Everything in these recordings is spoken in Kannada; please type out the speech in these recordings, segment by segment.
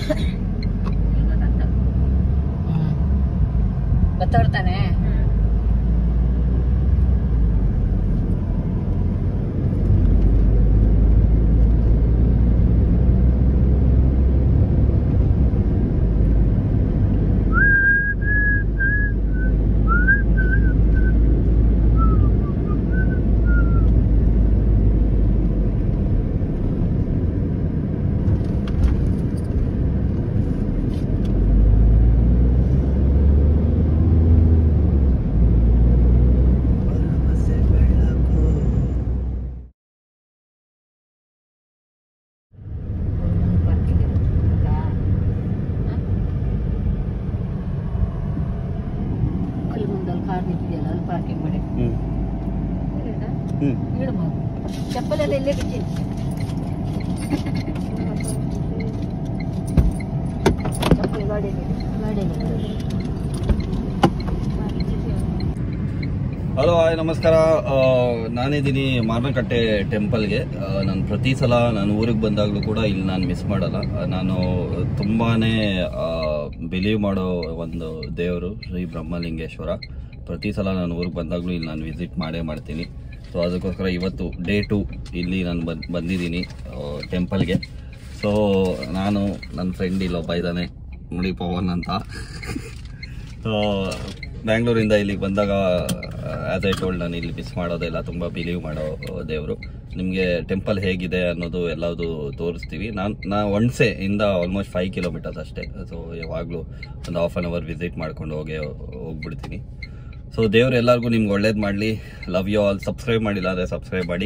ಗೊತ್ತಾಡ್ತಾನೆ ಅಲ್ಲಿ ಮುಂದಲ್ಲಿ ಕಾರ್ ನಿಂತಿದೆಯಲ್ಲ ಅಲ್ಲಿ ಪಾರ್ಕಿಂಗ್ ಮಾಡಿ ಹ್ಮ್ ಹ್ಮ್ ಇಡು ಮಗು ಚಪ್ಪಲೆಲ್ಲ ಇಲ್ಲೇ ಬಿಟ್ಟಿನಿ ಚಪ್ಪಲಿ ಗಾಡಿಯಲ್ಲಿ ಗಾಡಿಯಲ್ಲಿ ಹಲೋ ಹಾಯ್ ನಮಸ್ಕಾರ ಆ, ನಾನಿದ್ದೀನಿ ಮಾರ್ನಕಟ್ಟೆ ಟೆಂಪಲ್ಗೆ ನಾನು ಪ್ರತಿ ಸಲ ನಾನು ಊರಿಗೆ ಬಂದಾಗಲೂ ಕೂಡ ಇಲ್ಲಿ ನಾನು ಮಿಸ್ ಮಾಡಲ್ಲ ಆ, ನಾನು ತುಂಬಾನೇ ಬಿಲೀವ್ ಮಾಡೋ ಒಂದು ದೇವರು ಶ್ರೀ ಬ್ರಹ್ಮಲಿಂಗೇಶ್ವರ ಪ್ರತಿ ಸಲ ನಾನು ಊರಿಗೆ ಬಂದಾಗಲೂ ಇಲ್ಲಿ ನಾನು ವಿಸಿಟ್ ಮಾಡೇ ಮಾಡ್ತೀನಿ ಸೊ ಅದಕ್ಕೋಸ್ಕರ ಇವತ್ತು ಡೇ ಟು ಇಲ್ಲಿ ನಾನು ಬಂದ್ ಬಂದಿದ್ದೀನಿ ಟೆಂಪಲ್ಗೆ ಸೊ ನಾನು ನನ್ನ ಫ್ರೆಂಡ್ ಇಲ್ಲೊಬ್ಬ ಇದ್ದಾನೆ ನೋಡಿ ಪವನ್ ಅಂತ ಸೊ ಬ್ಯಾಂಗ್ಳೂರಿಂದ ಇಲ್ಲಿಗೆ ಬಂದಾಗ ಆ್ಯಸ್ ಐ ಟೋಲ್ಡ್ ನಾನು ಇಲ್ಲಿ ಮಿಸ್ ಮಾಡೋದಿಲ್ಲ ತುಂಬ ಬಿಲೀವ್ ಮಾಡೋ ದೇವರು ನಿಮಗೆ ಟೆಂಪಲ್ ಹೇಗಿದೆ ಅನ್ನೋದು ಎಲ್ಲದು ತೋರಿಸ್ತೀವಿ ನಾನು ನಾ ಒಣ್ಸೆ ಇಂದ ಆಲ್ಮೋಸ್ಟ್ ಫೈವ್ ಕಿಲೋಮೀಟರ್ಸ್ ಅಷ್ಟೇ ಸೊ ಯಾವಾಗಲೂ ಒಂದು ಹಾಫ್ ಆನ್ ಅವರ್ ವಿಸಿಟ್ ಮಾಡ್ಕೊಂಡು ಹೋಗಿ ಹೋಗ್ಬಿಡ್ತೀನಿ ಸೊ ದೇವ್ರು ಎಲ್ಲರಿಗೂ ನಿಮ್ಗೆ ಒಳ್ಳೇದು ಮಾಡಲಿ ಲವ್ ಯು ಆಲ್ ಸಬ್ಸ್ಕ್ರೈಬ್ ಮಾಡಿಲ್ಲ ಅಂದರೆ ಸಬ್ಸ್ಕ್ರೈಬ್ ಮಾಡಿ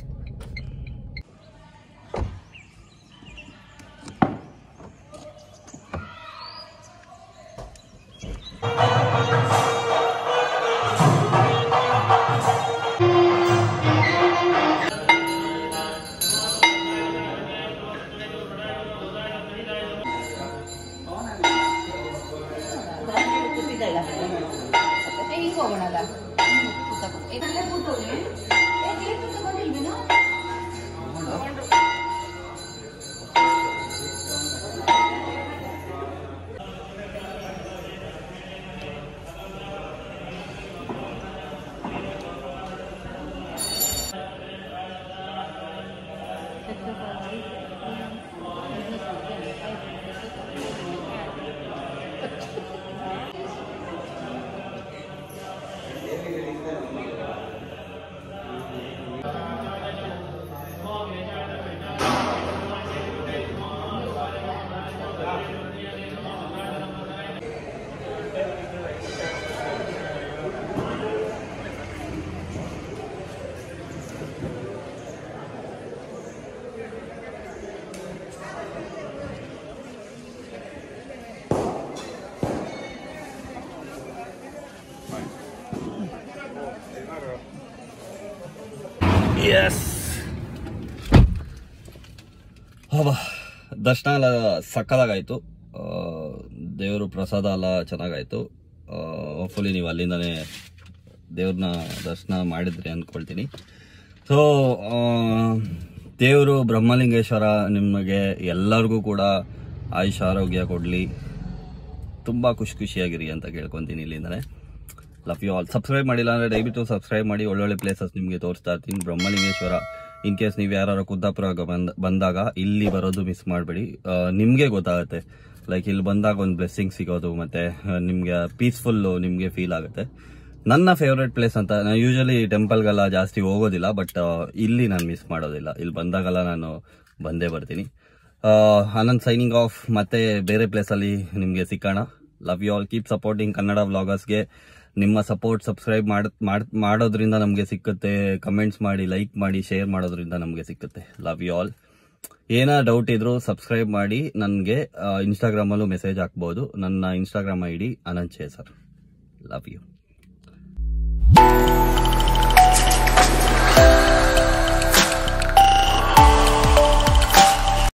ಕೂತಿದ್ದಲ್ಲ ಏ ಹಿಂಗೆ ಹೋಗೋಣಲ್ಲ ಕೂತಕೊ. ಏ, ಇಲ್ಲೇ ಕೂತವ್ನೆ. ಏ, ಗೇಟ್ ತಗೊಂಡಿಲ್ವೇನೋ? ಎಸ್ ಹೌದಾ ದರ್ಶನ ಎಲ್ಲ ಸಕ್ಕದಾಗಾಯ್ತು ದೇವರು ಪ್ರಸಾದ ಎಲ್ಲ ಚೆನ್ನಾಗಾಯ್ತು ಹೋಪ್ಫುಲಿ ನೀವು ಅಲ್ಲಿಂದನೇ ದೇವ್ರನ್ನ ದರ್ಶನ ಮಾಡಿದ್ರಿ ಅಂದ್ಕೊಳ್ತೀನಿ ಸೊ ದೇವರು ಬ್ರಹ್ಮಲಿಂಗೇಶ್ವರ ನಿಮಗೆ ಎಲ್ಲರಿಗೂ ಕೂಡ ಆಯುಷ್ ಆರೋಗ್ಯ ಕೊಡಲಿ ತುಂಬ ಖುಷಿ ಖುಷಿಯಾಗಿರಿ ಅಂತ ಕೇಳ್ಕೊತೀನಿ ಇಲ್ಲಿಂದನೇ ಲವ್ ಯು ಆಲ್ ಸಬ್ಸ್ಕ್ರೈಬ್ ಮಾಡಿಲ್ಲ ಅಂದರೆ ದಯವಿಟ್ಟು ಸಬ್ಸ್ಕ್ರೈಬ್ ಮಾಡಿ ಒಳ್ಳೊಳ್ಳೆ ಪ್ಲೇಸಸ್ ನಿಮಗೆ ತೋರಿಸ್ತಾ ಇರ್ತೀನಿ ಬ್ರಹ್ಮಲಿಂಗೇಶ್ವರ ಇನ್ ಕೇಸ್ ನೀವು ಯಾರು ಕುದ್ದಾಪುರ ಬಂದ ಬಂದಾಗ ಇಲ್ಲಿ ಬರೋದು ಮಿಸ್ ಮಾಡಬೇಡಿ ನಿಮಗೆ ಗೊತ್ತಾಗುತ್ತೆ ಲೈಕ್ ಇಲ್ಲಿ ಬಂದಾಗ ಒಂದು ಬ್ಲೆಸ್ಸಿಂಗ್ ಸಿಗೋದು ಮತ್ತು ನಿಮಗೆ ಪೀಸ್ಫುಲ್ಲು ನಿಮಗೆ ಫೀಲ್ ಆಗುತ್ತೆ ನನ್ನ ಫೇವ್ರೆಟ್ ಪ್ಲೇಸ್ ಅಂತ ನಾನು ಯೂಶಲಿ ಟೆಂಪಲ್ಗೆಲ್ಲ ಜಾಸ್ತಿ ಹೋಗೋದಿಲ್ಲ ಬಟ್ ಇಲ್ಲಿ ನಾನು ಮಿಸ್ ಮಾಡೋದಿಲ್ಲ ಇಲ್ಲಿ ಬಂದಾಗೆಲ್ಲ ನಾನು ಬಂದೇ ಬರ್ತೀನಿ ಆನಂದ್ ಸೈನಿಂಗ್ ಆಫ್ ಮತ್ತೆ ಬೇರೆ ಪ್ಲೇಸಲ್ಲಿ ನಿಮಗೆ ಸಿಕ್ಕೋಣ love you all keep supporting Kannada ವ್ಲಾಗರ್ಸ್ಗೆ ನಿಮ್ಮ ಸಪೋರ್ಟ್ ಸಬ್ಸ್ಕ್ರೈಬ್ ಮಾಡ್ ಮಾಡ್- ಮಾಡೋದ್ರಿಂದ ನಮಗೆ ಸಿಕ್ಕುತ್ತೆ ಕಮೆಂಟ್ಸ್ ಮಾಡಿ ಲೈಕ್ ಮಾಡಿ ಶೇರ್ ಮಾಡೋದ್ರಿಂದ ನಮಗೆ ಸಿಕ್ಕುತ್ತೆ ಲವ್ ಯು ಆಲ್ ಏನ ಡೌಟ್ ಇದ್ರು ಸಬ್ಸ್ಕ್ರೈಬ್ ಮಾಡಿ ನನಗೆ ಇನ್ಸ್ಟಾಗ್ರಾಮಲ್ಲೂ ಮೆಸೇಜ್ ಹಾಕ್ಬೋದು ನನ್ನ Instagram I D Anant sir love you